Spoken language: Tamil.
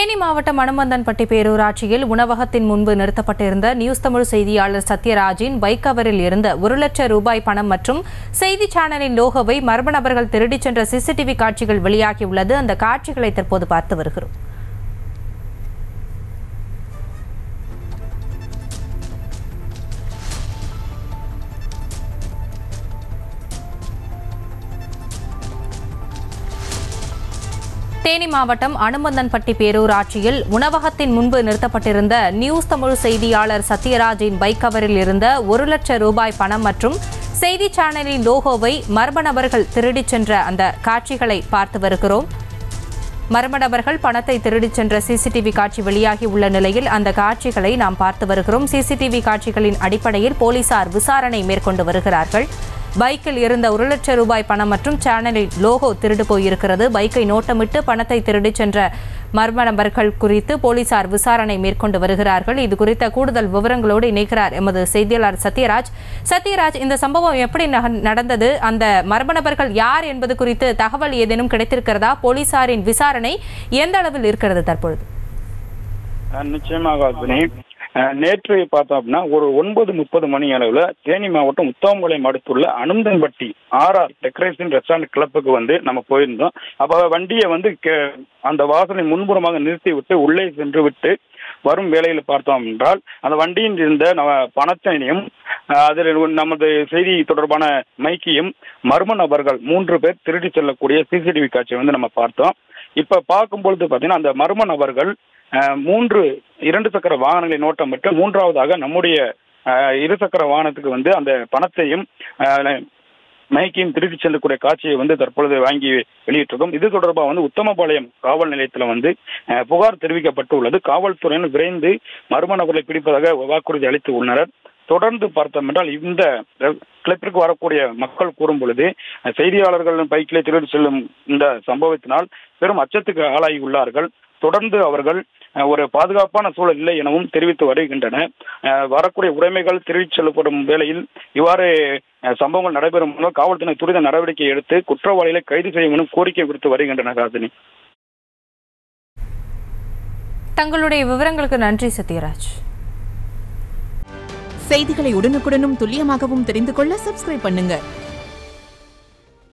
தேனி மாவட்டம் அனுமந்தன்பட்டி பேரூராட்சியில் உணவகத்தின் முன்பு நிறுத்தப்பட்டிருந்த நியூஸ் தமிழ் செய்தியாளர் சத்யராஜின் பைக் கவரில் இருந்த ஒரு லட்சம் ரூபாய் பணம் மற்றும் செய்தி சேனலின் லோகோவை மர்ம நபர்கள் திருடிச் சென்ற சிசிடிவி காட்சிகள் வெளியாகியுள்ளது அந்த காட்சிகளை தற்போது பார்த்து வருகிறோம் தேனி மாவட்டம் அனுமந்தன்பட்டி பேரூராட்சியில் உணவகத்தின் முன்பு நிறுத்தப்பட்டிருந்த நியூஸ் தமிழ் செய்தியாளர் சத்யராஜின் பைக் கவரில் இருந்த ஒரு லட்சம் ரூபாய் பணம் மற்றும் செய்தி சேனலின் லோகோவை மர்ம நபர்கள் திருடிச் சென்ற அந்த காட்சிகளை பார்த்து வருகிறோம் மர்ம நபர்கள் பணத்தை திருடிச் சென்ற சிசிடிவி காட்சி வெளியாகி உள்ள நிலையில் அந்த காட்சிகளை நாம் பார்த்து வருகிறோம் சிசிடிவி காட்சிகளின் அடிப்படையில் போலீசார் விசாரணை மேற்கொண்டு வருகிறார்கள் பைக்கில் இருந்த ஒரு லட்சம் ரூபாய் பணம் மற்றும் சேனலில் லோகோ திருடு போயிருக்கிறது பைக்கை நோட்டமிட்டு பணத்தை திருடிச் சென்ற மர்ம நபர்கள் குறித்து போலீசார் விசாரணை மேற்கொண்டு வருகிறார்கள் இது குறித்த கூடுதல் விவரங்களோடு இணைக்கிறார் எமது செய்தியாளர் சத்யராஜ் சத்யராஜ் இந்த சம்பவம் எப்படி நக- நடந்தது அந்த மர்ம நபர்கள் யார் என்பது குறித்து தகவல் ஏதேனும் கிடைத்திருக்கிறதா போலீசாரின் விசாரணை எந்த அளவில் இருக்கிறது தற்பொழுது அஹ் நிச்சயமாக அக்னி அஹ் நேற்று பார்த்தோம் அப்படின்னா ஒரு ஒன்பது முப்பது மணி அளவுல தேனி மாவட்டம் உத்தமபாளையம் அடுத்துள்ள அனுந்தன்பட்டி ஆர்ஆர் டெக்கரேஷன் ரெஸ்டாரண்ட் கிளப்புக்கு வந்து நம்ம போயிருந்தோம் அப்ப வண்டியை வந்து கே- அந்த வாசலின் முன்புறமாக நிறுத்தி விட்டு உள்ளே சென்று விட்டு வரும் வேளையில் பார்த்தோம் என்றால் அந்த வண்டியில் இருந்த நம்ம பணத்தையும் அஹ் அதில் நமது செய்தி தொடர்பான மைக்கையும் மர்ம நபர்கள் மூன்று பேர் திருடி செல்லக்கூடிய சிசிடிவி காட்சியை வந்து நம்ம பார்த்தோம் இப்ப பார்க்கும் பொழுது பார்த்தீங்கன்னா அந்த மர்ம நபர்கள் அஹ், மூன்று இரண்டு சக்கர வாகனங்களை நோட்டமிட்டு மூன்றாவதாக நம்முடைய அஹ், இருசக்கர வாகனத்துக்கு வந்து அந்த பணத்தையும் அஹ், மைக்கையும் திருப்பி செல்லக்கூடிய காட்சியை வந்து தற்பொழுது வாங்கி வெளியிட்டிருக்கோம் இது தொடர்பாக வந்து உத்தமபாளையம் காவல் நிலையத்தில் வந்து அஹ், புகார் தெரிவிக்கப்பட்டுள்ளது காவல்துறையினர் விரைந்து மர்ம நபர்களை பிடிப்பதாக வாக்குறுதி அளித்து உள்ளனர் தொடர்ந்து பார்த்தோம் என்றால் இந்த கிளப்பிற்கு வரக்கூடிய மக்கள் கூறும் பொழுது அஹ், செய்தியாளர்கள் பைக்கிலே திருடி செல்லும் இந்த சம்பவத்தினால் பெரும் அச்சத்துக்கு ஆளாகி உள்ளார்கள் தொடர்ந்து அவர்கள் அஹ், ஒரு பாதுகாப்பான சூழல் இல்லை எனவும் தெரிவித்து வருகின்றன அஹ், வரக்கூடிய உடைமைகள் திருடிச் செல்லப்படும் வேளையில் இவ்வாறு அஹ், சம்பவங்கள் நடைபெறும் போது காவல்துறை துரித நடவடிக்கை எடுத்து குற்றவாளிகளை கைது செய்யும் எனும் கோரிக்கை விடுத்து வருகின்றனர் ராஜினி தங்களுடைய விவரங்களுக்கு நன்றி சத்யராஜ் செய்திகளை உடனுக்குடனும் துல்லியமாகவும் தெரிந்து கொள்ள சப்ஸ்கிரைப் பண்ணுங்க